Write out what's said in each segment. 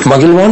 மகிழ்வான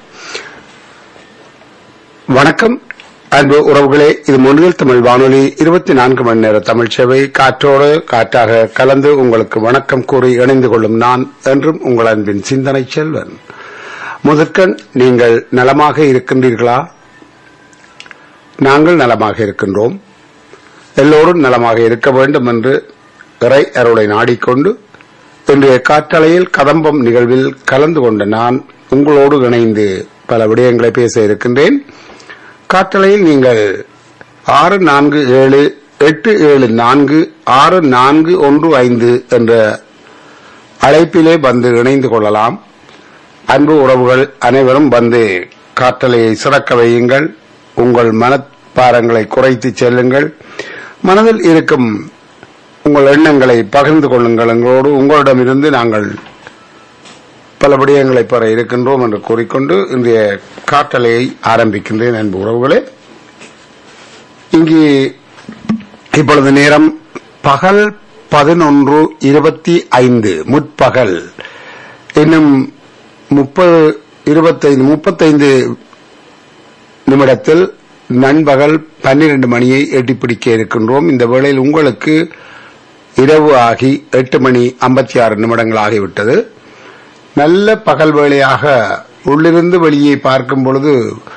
வணக்கம் அன்பு உறவுகளே இது மொழியில் தமிழ் வானொலி இருபத்தி நான்கு மணி நேர தமிழ் சேவை காற்றோடு காற்றாக கலந்து உங்களுக்கு வணக்கம் கூறி இணைந்து கொள்ளும் நான் என்றும் உங்கள் அன்பின் சிந்தனை செல்வன் முதற்கண் நீங்கள் நலமாக இருக்கின்றீர்களா நாங்கள் நலமாக இருக்கின்றோம் எல்லோரும் நலமாக இருக்க வேண்டும் என்று இறை அருளை நாடிக்கொண்டு இன்றைய காற்றலையில் கதம்பம் நிகழ்வில் கலந்து கொண்ட நான் உங்களோடு இணைந்து பல விடயங்களை பேச இருக்கின்றேன் காற்றலையில் நீங்கள் ஆறு நான்கு ஏழு எட்டு ஏழு நான்கு ஆறு நான்கு ஒன்று ஐந்து என்ற அழைப்பிலே வந்து இணைந்து கொள்ளலாம் அன்பு உறவுகள் அனைவரும் வந்து காற்றலையை சிறக்க வையுங்கள் உங்கள் மனப்பாரங்களை குறைத்து செல்லுங்கள் மனதில் இருக்கும் உங்கள் எண்ணங்களை பகிர்ந்து கொள்ளுங்கள் எங்களோடு உங்களிடமிருந்து நாங்கள் பல விடயங்களை பெற இருக்கின்றோம் என்று கூறிக்கொண்டு இன்றைய காற்றலையை ஆரம்பிக்கின்றேன் அன்பு உறவுகளே இங்கே இப்பொழுது நேரம் பகல் பதினொன்று இருபத்தி ஐந்து முற்பகல் இன்னும் முப்பது இருபத்தைந்து முப்பத்தைந்து நிமிடத்தில் நண்பகல் பன்னிரண்டு மணியை எட்டிப்பிடிக்க இருக்கின்றோம் இந்த வேளையில் உங்களுக்கு இரவு ஆகி எட்டு மணி ஐம்பத்தி ஆறு நிமிடங்கள் ஆகிவிட்டது நல்ல பகல் வேளையாக உள்ளிருந்து வெளியே பார்க்கும் பொழுது